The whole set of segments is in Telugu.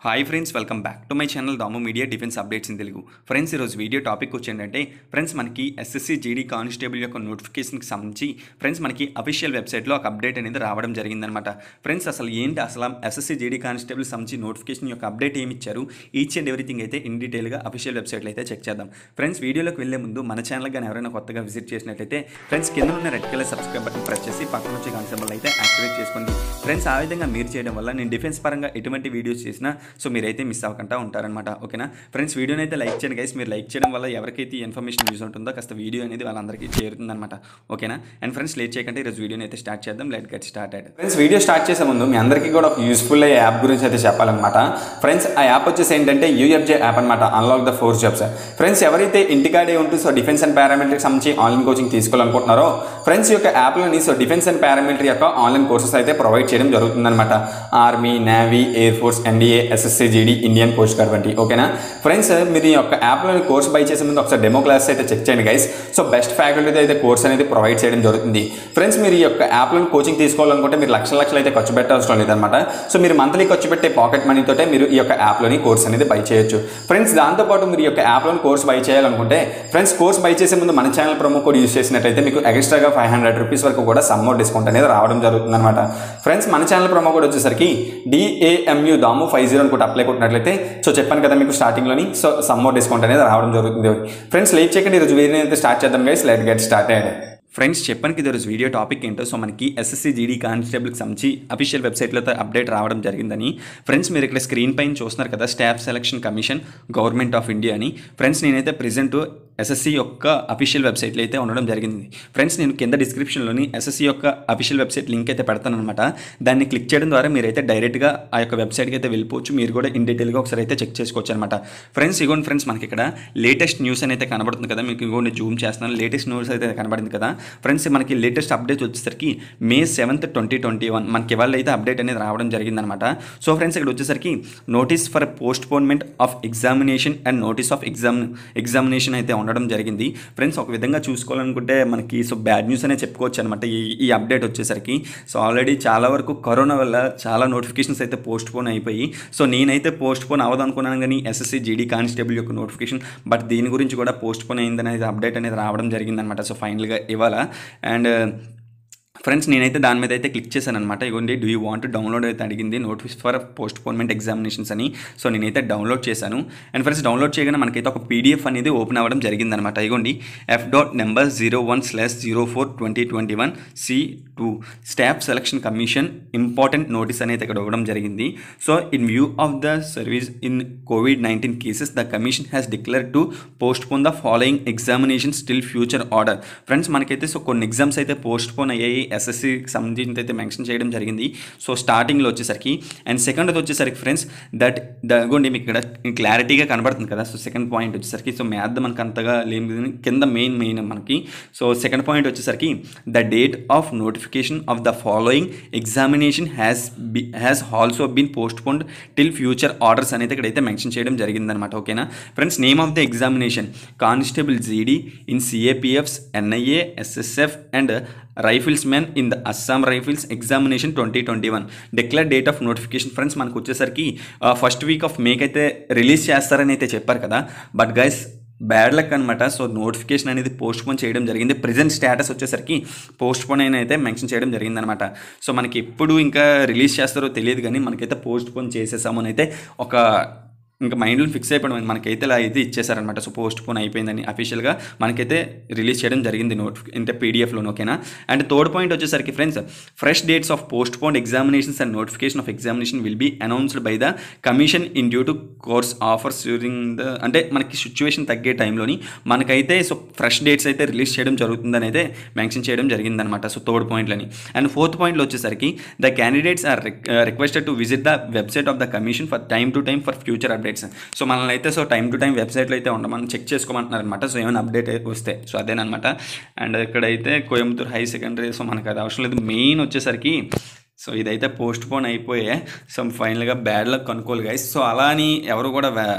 hi friends welcome back to my channel Damu media defence updates in Telugu friends ఈరోజు వీడియో టాపిక్ వచ్చేంటంటే ఫ్రెండ్స్ మనకి ఎస్ఎస్సి జీడీ కానిస్టేబుల్ యొక్క నోటిఫికేషన్కి సంబంధించి ఫ్రెండ్స్ మనకి అఫీషియల్ వెబ్సైట్లో ఒక అప్డేట్ అనేది రావడం జరిగిందనమాట ఫ్రెండ్స్ అసలు ఏంటి అసలు ఎస్ఎస్సి జీడీ కానిస్టేబుల్ సంబంధించి నోటిఫికేషన్ యొక్క అప్డేట్ ఏమి ఇచ్చారు ఈచ్ అండ్ ఎవ్రీథింగ్ అయితే ఇన్ డీటెయిల్గా అఫీషియల్ వెబ్సైట్లో అయితే చెక్ చేద్దాం ఫ్రెండ్స్ వీడియోలోకి వెళ్ళే ముందు మన ఛానల్ కానీ ఎవరైనా కొత్తగా విజిట్ చేసినట్లయితే ఫ్రెండ్స్ కింద ఉన్న red colour subscribe button press చేసి పక్కన వచ్చే కాన్సెప్ట్ అయితే యాక్టివేట్ చేసుకోండి ఫ్రెండ్స్ ఆ విధంగా మీరు చేయడం వల్ల నేను డిఫెన్స్ పరంగా ఎటువంటి వీడియోస్ చేసినా సో మీరైతే మిస్ అవ్వకుండా ఉంటారనమాట ఓకేనా ఫ్రెండ్స్ వీడియోని అయితే లైక్ చేయండి గైస్ మీరు లైక్ చేయడం వల్ల ఎవరికైతే ఈ ఇన్ఫర్మేషన్ యూస్ ఉంటుందో కాస్త వీడియో అనేది వాళ్ళందరికీ చేరుతుందన్నమాట ఓకేనా అండ్ ఫ్రెండ్స్ లేట్ చేయకంటే ఈరోజు వీడియోని అయితే స్టార్ట్ చేద్దాం లెట్ గెట్ స్టార్ట్ అయ్యాడు ఫ్రెండ్స్ వీడియో స్టార్ట్ చేసే ముందు మీ అందరికీ కూడా ఒక యూస్ఫుల్ యాప్ గురించి అయితే చెప్పాలన్నమాట ఫ్రెండ్స్ ఆ యాప్ వచ్చేసి ఏంటంటే యూఎఫ్జే యాప్ అనమాట unlock the force jobs friends ఎవరైతే ఇంటికాడే ఉంటూ సో డిఫెన్స్ అండ్ పారామిలిటరీకి సంబంధించి ఆన్లైన్ కోచింగ్ తీసుకోవాలనుకుంటున్నారో ఫ్రెండ్స్ యొక్క యాప్లోని సో డిఫెన్స్ అండ్ పారామిలిటరీ యొక్క ఆన్లైన్ కోర్సెస్ అయితే ప్రొవైడ్ చేయడం జరుగుతుందన్నమాట army navy air force NDA SSC GD Indian coast guard వంటి ఓకేనా ఫ్రెండ్స్ మీరు ఈ యొక్క యాప్లోని కోర్స్ బై చేసే ముందు ఒకసారి డెమో క్లాస్ అయితే చెక్ చేయండి గైస్ సో బెస్ట్ ఫ్యాకల్టీతో అయితే కోర్స్ అనేది ప్రొవైడ్ చేయడం జరుగుతుంది ఫ్రెండ్స్ మీరు ఈ యొక్క యాప్లోని కోచింగ్ తీసుకోవాలనుకుంటే మీరు లక్షల లక్షలు అయితే ఖర్చు పెట్టవసరం లేదన్నమాట సో మీరు మంత్లీ ఖర్చు పెట్టే పాకెట్ మనీతోటే మీరు ఈ యొక్క యాప్లోని కోర్స్ అనేది బై చేయొచ్చు ఫ్రెండ్స్ దాంతోపాటు మీరు ఈ యొక్క యాప్లోని కోర్స్ బై చేయాలనుకుంటే ఫ్రెండ్స్ కోర్స్ బై చేసే ముందు మన ఛానల్ ప్రొమో కోడ్ యూస్ చేసినట్లయితే మీకు ఎక్స్ట్రాగా ఫైవ్ హండ్రెడ్ రూపీస్ వరకు కూడా సమ్మర్ డిస్కౌంట్ అనేది రావడం జరుగుతుంది అనమాట ఫ్రెండ్స్ మన ఛానల్ ప్రొమో కోడ్ వచ్చేసరికి డిఏఎంయు దాము ఫైవ్ జీరో అనుకుంటే అప్లై కొట్టినట్లయితే సో చెప్పాను కదా మీకు స్టార్టింగ్లోని సో సమ్మర్ డిస్కౌంట్ అనేది రావడం జరుగుతుంది ఫ్రెండ్స్ లేట్ చేయకండి ఈరోజు వీడియో అయితే స్టార్ట్ చేద్దాం గైస్ లెట్ గెట్ స్టార్ట్ అయ్యాడు ఫ్రెండ్స్ చెప్పడానికి ఈరోజు వీడియో టాపిక్ ఏంటో సో మనకి ఎస్ఎస్సి జీడీ కానిస్టేబుల్కి సంబంధించి అఫీషియల్ వెబ్సైట్లో అప్డేట్ రావడం జరిగిందని ఫ్రెండ్స్ మీరు ఇక్కడ స్క్రీన్ పైన చూస్తున్నారు కదా staff selection commission government of India అని ఫ్రెండ్స్ నేనైతే ప్రెజెంట్ ఎస్ఎస్సి యొక్క అఫీషియల్ వెబ్సైట్లో అయితే ఉండడం జరిగింది ఫ్రెండ్స్ నేను కింద డిస్క్రిప్షన్లోని ఎస్ఎస్సి యొక్క అఫీషియల్ వెబ్సైట్ లింక్ అయితే పెడతానమాట దాన్ని క్లిక్ చేయడం ద్వారా మీరైతే డైరెక్ట్గా ఆ యొక్క వెబ్సైట్కి అయితే వెళ్ళిపోవచ్చు మీరు కూడా ఇన్ డీటెయిల్గా ఒకసారి అయితే చెక్ చేసుకోవచ్చు అనమాట ఫ్రెండ్స్ ఇగోండి ఫ్రెండ్స్ మనకి ఇక్కడ లేటెస్ట్ న్యూస్ అని అయితే కనబడుతుంది కదా మీకు ఇగోండి జూమ్ చేస్తున్నాను లేటెస్ట్ న్యూస్ అయితే కనబడింది కదా ఫ్రెండ్స్ మనకి లేటెస్ట్ అప్డేట్ వచ్చేసరికి May seventh twenty twenty one మనకి ఇవాళ అయితే అప్డేట్ అనేది రావడం జరిగిందనమాట సో ఫ్రెండ్స్ ఇక్కడ వచ్చేసరికి notice for postponement of examination and notice of exam examination అయితే ఉండడం జరిగింది ఫ్రెండ్స్ ఒక విధంగా చూసుకోవాలనుకుంటే మనకి సో బ్యాడ్ న్యూస్ అనే చెప్పుకోవచ్చు అనమాట ఈ ఈ అప్డేట్ వచ్చేసరికి సో ఆల్రెడీ చాలా వరకు కరోనా వల్ల చాలా నోటిఫికేషన్స్ అయితే పోస్ట్ పోన్ అయిపోయి సో నేనైతే పోస్ట్ పోన్ అవ్వదు అనుకున్నాను కానీ ఎస్ఎస్సి జీడీ కానిస్టేబుల్ యొక్క నోటిఫికేషన్ బట్ దీని గురించి కూడా పోస్ట్ పోన్ అయిందనేది అప్డేట్ అనేది రావడం జరిగిందనమాట సో ఫైనల్గా ఇవాళ అండ్ ఫ్రెండ్స్ నేనైతే దాని మీద అయితే క్లిక్ చేశాను అనమాట ఇగోండి డూ యూ వాంట్ డౌన్లోడ్ అయితే అడిగింది notice for postponement examinations అని సో నేనైతే డౌన్లోడ్ చేశాను అండ్ ఫ్రెండ్స్ డౌన్లోడ్ చేయగానే మనకైతే ఒక పీడిఎఫ్ అనేది ఓపెన్ అవ్వడం జరిగిందనమాట ఇగోండి F dot number zero one slash zero four twenty twenty one C two staff selection commission important notice అనేది ఇక్కడ ఇవ్వడం జరిగింది so in view of the service in covid nineteen cases the commission has declare to postpone the following examination still future order friends మనకైతే సో కొన్ని ఎగ్జామ్స్ అయితే పోస్ట్ పోన్ అయ్యాయి ఎస్ఎస్సికి సంబంధించి అయితే మెన్షన్ చేయడం జరిగింది సో స్టార్టింగ్లో వచ్చేసరికి అండ్ సెకండ్ వచ్చేసరికి ఫ్రెండ్స్ దట్ దగోండి మీకు ఇక్కడ క్లారిటీగా కనబడుతుంది కదా సో సెకండ్ పాయింట్ వచ్చేసరికి సో మ్యాథ్ మనకు అంతగా లేదు కింద మెయిన్ మెయిన్ మనకి సో సెకండ్ పాయింట్ వచ్చేసరికి the date of notification of the following examination has be has also been postponed till future orders అనేది ఇక్కడైతే మెన్షన్ చేయడం జరిగిందనమాట ఓకేనా friends name of the examination constable GD in CAPFs NIA SSF and rifles men in the Assam rifles examination twenty twenty one declare date of notification friends మనకు వచ్చేసరికి ఫస్ట్ వీక్ ఆఫ్ మేక్ అయితే రిలీజ్ చేస్తారని అయితే చెప్పారు కదా బట్ గైస్ బ్యాడ్ లక్ అనమాట సో నోటిఫికేషన్ అనేది పోస్ట్ పోన్ చేయడం జరిగింది ప్రజెంట్ స్టేటస్ వచ్చేసరికి పోస్ట్ పోన్ అయిన అయితే మెన్షన్ చేయడం జరిగిందనమాట సో మనకి ఎప్పుడు ఇంకా రిలీజ్ చేస్తారో తెలియదు కానీ మనకైతే పోస్ట్ పోన్ చేసేసాము అని అయితే ఒక ఇంకా మైండ్లో ఫిక్స్ అయిపోవడం మనకైతే ఇలా అయితే ఇచ్చేసారనమాట సో పోస్ట్ పోన్ అయిపోయిందని అఫీషియల్గా మనకైతే రిలీజ్ చేయడం జరిగింది నోట్ అంటే పీడిఎఫ్లోనే ఓకేనా అండ్ థర్డ్ పాయింట్ వచ్చేసరికి friends fresh dates of postpone examinations and notification of examination will be announced by the commission in due to course offers during the అంటే మనకి సిచ్యువేషన్ తగ్గే టైంలోని మనకైతే సో ఫ్రెష్ డేట్స్ అయితే రిలీజ్ చేయడం జరుగుతుందని అయితే మెన్షన్ చేయడం జరిగిందనమాట సో థర్డ్ పాయింట్లని అండ్ ఫోర్త్ పాయింట్లో వచ్చేసరికి the candidates are requested to visit the website of the commission for time to time for future updates so మనల్ని అయితే సో టైం టు టైం వెబ్సైట్లో అయితే ఉండమని చెక్ చేసుకోమంటున్నారు అనమాట సో ఏమైనా అప్డేట్ వస్తే సో అదేనమాట అండ్ ఇక్కడైతే కోయంబత్తూర్ హై సెకండరీ సో మనకు అది అవసరం లేదు మెయిన్ వచ్చేసరికి సో ఇదైతే పోస్ట్ పోన్ అయిపోయే సో ఫైనల్గా బ్యాడ్ లక్ అనుకోవాలి గైస్ సో అలా అని ఎవరు కూడా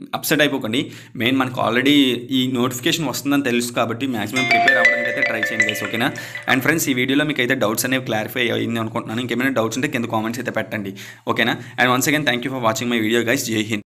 అప్సెట్ అయిపోకండి మెయిన్ మనకు ఆల్రెడీ ఈ నోటిఫికేషన్ వస్తుందని తెలుసు కాబట్టి మాక్సిమం ప్రిపేర్ అవ్వడానికి అయితే ట్రై చేయండి గైస్ ఓకేనా అండ్ ఫ్రెండ్స్ ఈ వీడియోలో మీకు అయితే డౌట్స్ అనేవి క్లారిఫై అయ్యింది అనుకుంటున్నాను ఇంకేమైనా డౌట్స్ ఉంటే కింద కామెంట్స్ అయితే పెట్టండి ఓకేనా and once again thank you for watching my video guys Jai Hind